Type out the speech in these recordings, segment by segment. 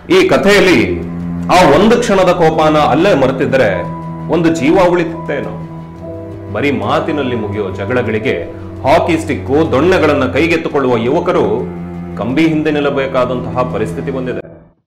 ಈ ಕಥೆಯಲ್ಲಿ ಆ ಒಂದು ಕ್ಷಣದ ಕೋಪನ ಅಲ್ಲೇ ಮರೆತಿದ್ರೆ ಒಂದು ಜೀವ ಉಳಿತಿತ್ತೇನೋ ಬರೀ ಮಾತಿನಲ್ಲಿ ಮುಗಿಯೋ ಜಗಳಗಳಿಗೆ ಹಾಕಿ ಸ್ಟಿಕ್ಕು ದೊಣ್ಣೆಗಳನ್ನ ಕೈಗೆತ್ತಿಕೊಳ್ಳುವ ಯುವಕರು ಕಂಬಿ ಹಿಂದೆ ನಿಲ್ಲಬೇಕಾದಂತಹ ಪರಿಸ್ಥಿತಿ ಬಂದಿದೆ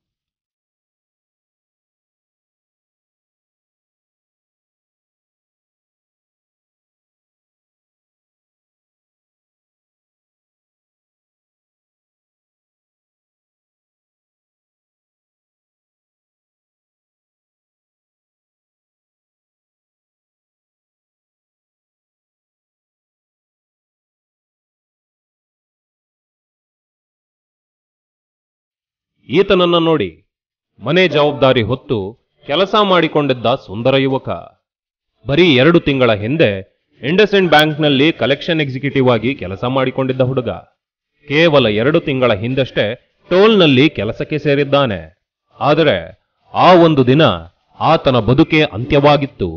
ಈತನನ್ನ ನೋಡಿ ಮನೆ ಜವಾಬ್ದಾರಿ ಹೊತ್ತು ಕೆಲಸ ಮಾಡಿಕೊಂಡಿದ್ದ ಸುಂದರ ಯುವಕ ಬರೀ ಎರಡು ತಿಂಗಳ ಹಿಂದೆ ಇಂಡಸ್ಇಂಡ್ ಬ್ಯಾಂಕ್ನಲ್ಲಿ ಕಲೆಕ್ಷನ್ ಎಕ್ಸಿಕ್ಯೂಟಿವ್ ಆಗಿ ಕೆಲಸ ಮಾಡಿಕೊಂಡಿದ್ದ ಹುಡುಗ ಕೇವಲ ಎರಡು ತಿಂಗಳ ಹಿಂದಷ್ಟೇ ಟೋಲ್ನಲ್ಲಿ ಕೆಲಸಕ್ಕೆ ಸೇರಿದ್ದಾನೆ ಆದರೆ ಆ ಒಂದು ದಿನ ಆತನ ಬದುಕೆ ಅಂತ್ಯವಾಗಿತ್ತು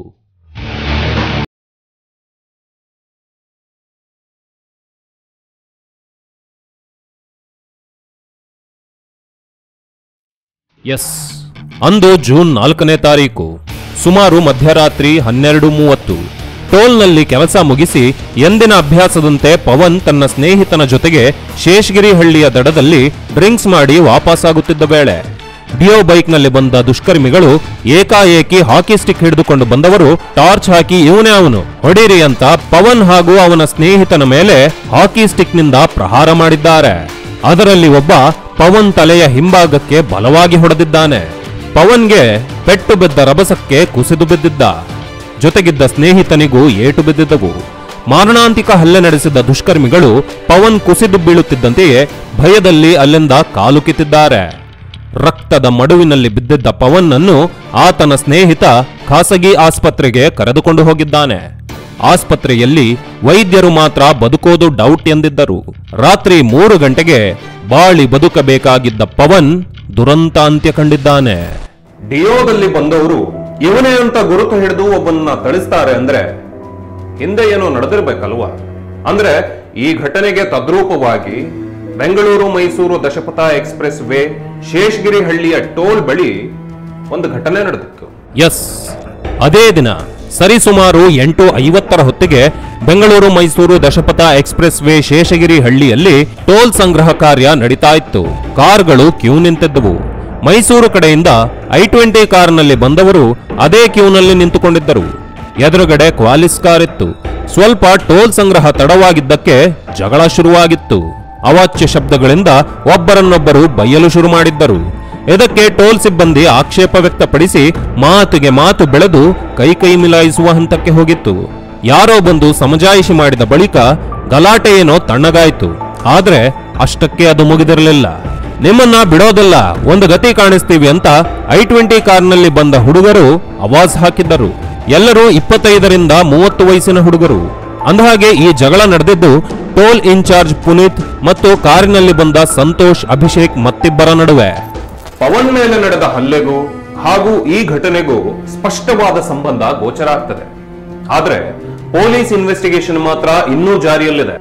ಎಸ್ ಅಂದು ಜೂನ್ ನಾಲ್ಕನೇ ತಾರೀಕು ಸುಮಾರು ಮಧ್ಯರಾತ್ರಿ ಹನ್ನೆರಡು ಮೂವತ್ತು ಟೋಲ್ನಲ್ಲಿ ಕೆಲಸ ಮುಗಿಸಿ ಎಂದಿನ ಅಭ್ಯಾಸದಂತೆ ಪವನ್ ತನ್ನ ಸ್ನೇಹಿತನ ಜೊತೆಗೆ ಶೇಷಗಿರಿ ಹಳ್ಳಿಯ ದಡದಲ್ಲಿ ಡ್ರಿಂಕ್ಸ್ ಮಾಡಿ ವಾಪಸ್ಸಾಗುತ್ತಿದ್ದ ವೇಳೆ ಡಿಯೋ ಬೈಕ್ನಲ್ಲಿ ಬಂದ ದುಷ್ಕರ್ಮಿಗಳು ಏಕಾಏಕಿ ಹಾಕಿ ಸ್ಟಿಕ್ ಹಿಡಿದುಕೊಂಡು ಬಂದವರು ಟಾರ್ಚ್ ಹಾಕಿ ಇವನೇ ಅವನು ಹೊಡೀರಿ ಅಂತ ಪವನ್ ಹಾಗೂ ಅವನ ಸ್ನೇಹಿತನ ಮೇಲೆ ಹಾಕಿ ಸ್ಟಿಕ್ನಿಂದ ಪ್ರಹಾರ ಮಾಡಿದ್ದಾರೆ ಅದರಲ್ಲಿ ಒಬ್ಬ ಪವನ್ ತಲೆಯ ಹಿಂಭಾಗಕ್ಕೆ ಬಲವಾಗಿ ಹೊಡೆದಿದ್ದಾನೆ ಪವನ್ಗೆ ಪೆಟ್ಟು ಬಿದ್ದ ರಭಸಕ್ಕೆ ಕುಸಿದು ಬಿದ್ದಿದ್ದ ಜೊತೆಗಿದ್ದ ಸ್ನೇಹಿತನಿಗೂ ಏಟು ಬಿದ್ದಿದ್ದವು ಮಾರಣಾಂತಿಕ ಹಲ್ಲೆ ನಡೆಸಿದ ದುಷ್ಕರ್ಮಿಗಳು ಪವನ್ ಕುಸಿದು ಬೀಳುತ್ತಿದ್ದಂತೆಯೇ ಭಯದಲ್ಲಿ ಅಲ್ಲಿಂದ ಕಾಲು ಕಿತ್ತಿದ್ದಾರೆ ರಕ್ತದ ಮಡುವಿನಲ್ಲಿ ಬಿದ್ದಿದ್ದ ಪವನ್ನನ್ನು ಆತನ ಸ್ನೇಹಿತ ಖಾಸಗಿ ಆಸ್ಪತ್ರೆಗೆ ಕರೆದುಕೊಂಡು ಹೋಗಿದ್ದಾನೆ ಆಸ್ಪತ್ರೆಯಲ್ಲಿ ವೈದ್ಯರು ಮಾತ್ರ ಬದುಕೋದು ಡೌಟ್ ಎಂದಿದ್ದರು ರಾತ್ರಿ ಮೂರು ಗಂಟೆಗೆ ಬಾಳಿ ಬದುಕಬೇಕಾಗಿದ್ದ ಪವನ್ ದುರಂತ ಅಂತ್ಯ ಕಂಡಿದ್ದಾನೆ ಡಿಯೋದಲ್ಲಿ ಬಂದವರು ಇವನೇ ಅಂತ ಗುರುತು ಹಿಡಿದು ಒಬ್ಬನ್ನ ಥಳಿಸ್ತಾರೆ ಅಂದ್ರೆ ಹಿಂದೆ ಏನೋ ನಡೆದಿರ್ಬೇಕಲ್ವಾ ಅಂದ್ರೆ ಈ ಘಟನೆಗೆ ತದ್ರೂಪವಾಗಿ ಬೆಂಗಳೂರು ಮೈಸೂರು ದಶಪಥ ಎಕ್ಸ್ಪ್ರೆಸ್ ವೇ ಶೇಷಗಿರಿ ಹಳ್ಳಿಯ ಟೋಲ್ ಬಳಿ ಒಂದು ಘಟನೆ ನಡೆದಿತ್ತು ಎಸ್ ಅದೇ ದಿನ ಸರಿಸುಮಾರು ಎಂಟು ಐವತ್ತರ ಹೊತ್ತಿಗೆ ಬೆಂಗಳೂರು ಮೈಸೂರು ದಶಪಥ ಎಕ್ಸ್ಪ್ರೆಸ್ ವೇ ಶೇಷಗಿರಿ ಹಳ್ಳಿಯಲ್ಲಿ ಟೋಲ್ ಸಂಗ್ರಹ ಕಾರ್ಯ ನಡೀತಾ ಇತ್ತು ಕಾರ್ಗಳು ಕ್ಯೂ ನಿಂತಿದ್ದವು ಮೈಸೂರು ಕಡೆಯಿಂದ ಐ ಟ್ವೆಂಟಿ ಕಾರ್ನಲ್ಲಿ ಬಂದವರು ಅದೇ ಕ್ಯೂನಲ್ಲಿ ನಿಂತುಕೊಂಡಿದ್ದರು ಎದುರುಗಡೆ ಕ್ವಾಲಿಸ್ ಕಾರ್ ಇತ್ತು ಸ್ವಲ್ಪ ಟೋಲ್ ಸಂಗ್ರಹ ತಡವಾಗಿದ್ದಕ್ಕೆ ಜಗಳ ಶುರುವಾಗಿತ್ತು ಅವಾಚ್ಯ ಶಬ್ದಗಳಿಂದ ಒಬ್ಬರನ್ನೊಬ್ಬರು ಬೈಯಲು ಶುರು ಮಾಡಿದ್ದರು ಇದಕ್ಕೆ ಟೋಲ್ ಸಿಬ್ಬಂದಿ ಆಕ್ಷೇಪ ವ್ಯಕ್ತಪಡಿಸಿ ಮಾತಿಗೆ ಮಾತು ಬೆಳೆದು ಕೈ ಕೈ ಮಿಲಾಯಿಸುವ ಹಂತಕ್ಕೆ ಹೋಗಿತ್ತು ಯಾರೋ ಬಂದು ಸಮಜಾಯಿಷಿ ಮಾಡಿದ ಬಳಿಕ ಗಲಾಟೆ ಏನೋ ತಣ್ಣಗಾಯಿತು ಆದ್ರೆ ಅಷ್ಟಕ್ಕೆ ಅದು ಮುಗಿದಿರಲಿಲ್ಲ ನಿಮ್ಮನ್ನ ಬಿಡೋದಿಲ್ಲ ಒಂದು ಗತಿ ಕಾಣಿಸ್ತೀವಿ ಅಂತ ಐ ಟ್ವೆಂಟಿ ಕಾರ್ನಲ್ಲಿ ಬಂದ ಹುಡುಗರು ಅವಾಜ್ ಹಾಕಿದ್ದರು ಎಲ್ಲರೂ ಇಪ್ಪತ್ತೈದರಿಂದ ಮೂವತ್ತು ವಯಸ್ಸಿನ ಹುಡುಗರು ಅಂದಹಾಗೆ ಈ ಜಗಳ ನಡೆದಿದ್ದು ಟೋಲ್ ಇನ್ಚಾರ್ಜ್ ಪುನೀತ್ ಮತ್ತು ಕಾರಿನಲ್ಲಿ ಬಂದ ಸಂತೋಷ್ ಅಭಿಷೇಕ್ ಮತ್ತಿಬ್ಬರ ನಡುವೆ ಪವನ್ ಮೇಲೆ ನಡೆದ ಹಲ್ಲೆಗೂ ಹಾಗೂ ಈ ಘಟನೆಗೂ ಸ್ಪಷ್ಟವಾದ ಸಂಬಂಧ ಗೋಚರ ಆಗ್ತದೆ ಆದ್ರೆ ಪೊಲೀಸ್ ಇನ್ವೆಸ್ಟಿಗೇಷನ್ ಮಾತ್ರ ಇನ್ನೂ ಜಾರಿಯಲ್ಲಿದೆ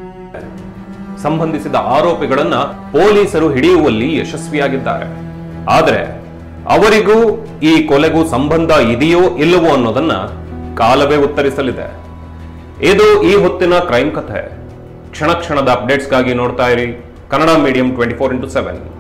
ಸಂಬಂಧಿಸಿದ ಆರೋಪಿಗಳನ್ನ ಪೊಲೀಸರು ಹಿಡಿಯುವಲ್ಲಿ ಯಶಸ್ವಿಯಾಗಿದ್ದಾರೆ ಆದರೆ ಅವರಿಗೂ ಈ ಕೊಲೆಗೂ ಸಂಬಂಧ ಇದೆಯೋ ಇಲ್ಲವೋ ಅನ್ನೋದನ್ನ ಕಾಲವೇ ಉತ್ತರಿಸಲಿದೆ ಇದು ಈ ಹೊತ್ತಿನ ಕ್ರೈಮ್ ಕಥೆ ಕ್ಷಣ ಕ್ಷಣದ ಅಪ್ಡೇಟ್ಸ್ಗಾಗಿ ನೋಡ್ತಾ ಇರಿ Kannada medium twenty four into seven